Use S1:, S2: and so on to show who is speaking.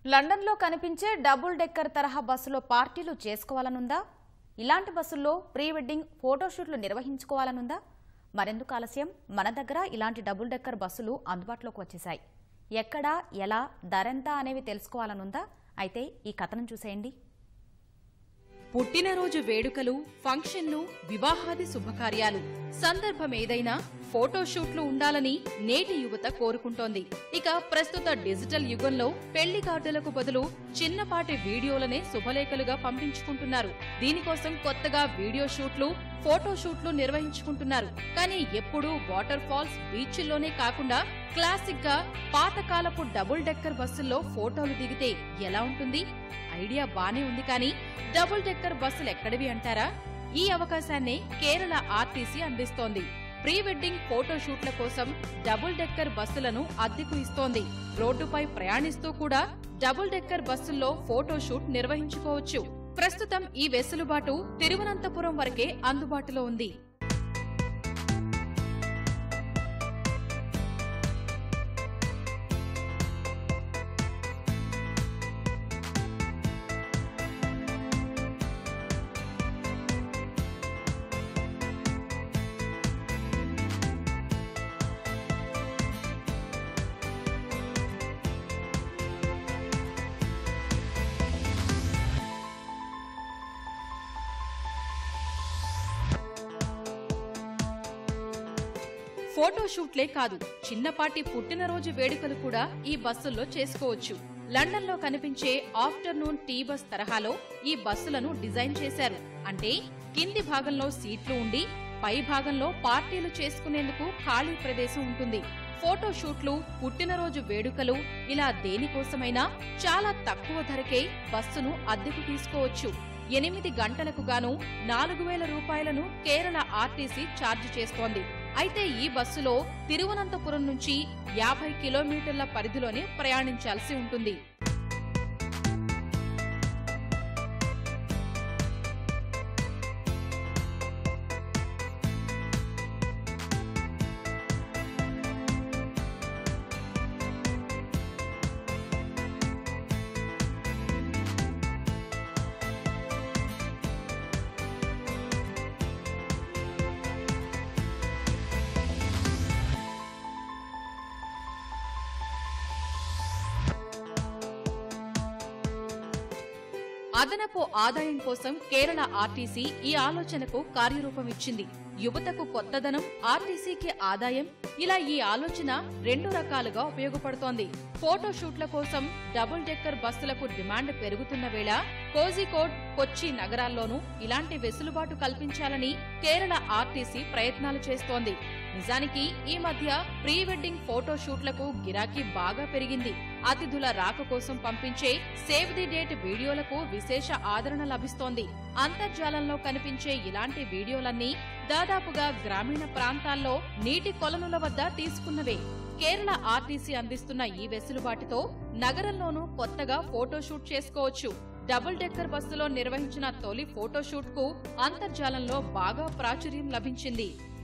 S1: లండన్లో కనిపించే double decker తరహా బస్సులో పార్టీలు చేసుకోవాలనుందా ఇలాంటి బస్సుల్లో ప్రీ వెడ్డింగ్ ఫోటోషూట్లు నిర్వహించుకోవాలనుందా మరెందుకు ఆలస్యం మన దగ్గర ఇలాంటి డబుల్ డెక్కర్ బస్సులు అందుబాటులోకి వచ్చేశాయి ఎక్కడ ఎలా ధరెంత అనేవి తెలుసుకోవాలనుందా అయితే ఈ కథనం చూసేయండి
S2: పుట్టినరోజు వేడుకలు ఫంక్షన్లు వివాహాది శుభకార్యాలు సందర్భం ఏదైనా ఫోటోషూట్లు ఉండాలని నేటి యువత కోరుకుంటోంది ఇక ప్రస్తుత డిజిటల్ యుగంలో పెళ్లి కార్డులకు బదులు చిన్నపాటి వీడియోలనే శుభలేఖలుగా పంపించుకుంటున్నారు దీనికోసం కొత్తగా వీడియో షూట్లు ఫోటో షూట్లు నిర్వహించుకుంటున్నారు కానీ ఎప్పుడూ వాటర్ ఫాల్స్ బీచ్ల్లోనే కాకుండా క్లాసిక్ గా పాతకాలపు డబుల్ డెక్కర్ బస్సుల్లో ఫోటోలు దిగితే ఎలా ఉంటుంది ఐడియా బానే ఉంది కానీ డబుల్ డెక్కర్ బస్సులు ఎక్కడివి అంటారా ఈ అవకాశాన్ని కేరళ ఆర్టీసీ అందిస్తోంది ప్రీ వెడ్డింగ్ ఫోటో షూట్ల కోసం డబుల్ డెక్కర్ బస్సులను అద్దెకు ఇస్తోంది రోడ్డుపై ప్రయాణిస్తూ కూడా డబుల్ డెక్కర్ బస్సుల్లో ఫోటో షూట్ నిర్వహించుకోవచ్చు ప్రస్తుతం ఈ వెసులుబాటు తిరువనంతపురం వరకే అందుబాటులో ఉంది ఫోటో షూట్లే కాదు చిన్నపాటి పుట్టినరోజు వేడుకలు కూడా ఈ బస్సుల్లో చేసుకోవచ్చు లండన్ లో కనిపించే ఆఫ్టర్నూన్ టీ బస్ తరహాలో ఈ బస్సులను డిజైన్ చేశారు అంటే కింది భాగంలో సీట్లు ఉండి పై భాగంలో పార్టీలు చేసుకునేందుకు ఖాళీ ప్రదేశం ఉంటుంది ఫోటో షూట్లు పుట్టినరోజు వేడుకలు ఇలా దేనికోసమైనా చాలా తక్కువ ధరకే బస్సును అద్దెకు తీసుకోవచ్చు ఎనిమిది గంటలకు గాను నాలుగు వేల రూపాయలను కేరళ ఆర్టీసీ ఛార్జ్ చేస్తోంది అయితే ఈ బస్సులో తిరువనంతపురం నుంచి యాభై కిలోమీటర్ల పరిధిలోనే ప్రయాణించాల్సి ఉంటుంది అదనపు ఆదాయం కోసం కేరళ ఆర్టీసీ ఈ ఆలోచనకు కార్యరూపం ఇచ్చింది యువతకు కొత్తదనం ఆర్టీసీకి ఆదాయం ఇలా ఈ ఆలోచన రెండు రకాలుగా ఉపయోగపడుతోంది ఫోటో షూట్ల కోసం డబుల్ డెక్కర్ బస్సులకు డిమాండ్ పెరుగుతున్న వేళ కోజికోడ్ కొచ్చి నగరాల్లోనూ ఇలాంటి వెసులుబాటు కల్పించాలని కేరళ ఆర్టీసీ ప్రయత్నాలు చేస్తోంది నిజానికి ఈ మధ్య ప్రీ వెడ్డింగ్ ఫోటో షూట్లకు గిరాకీ బాగా పెరిగింది అతిథుల రాక కోసం పంపించే సేవ్ ది డేట్ వీడియోలకు విశేష ఆదరణ లభిస్తోంది అంతర్జాలంలో కనిపించే ఇలాంటి వీడియోలన్నీ దాదాపుగా గ్రామీణ ప్రాంతాల్లో నీటి కొలనుల వద్ద తీసుకున్నవే కేరళ ఆర్టీసీ అందిస్తున్న ఈ వెసులుబాటుతో నగరంలోనూ కొత్తగా ఫోటోషూట్ చేసుకోవచ్చు డబుల్ డెక్కర్ బస్సులో నిర్వహించిన తొలి ఫోటోషూట్ కు అంతర్జాలంలో బాగా ప్రాచుర్యం లభించింది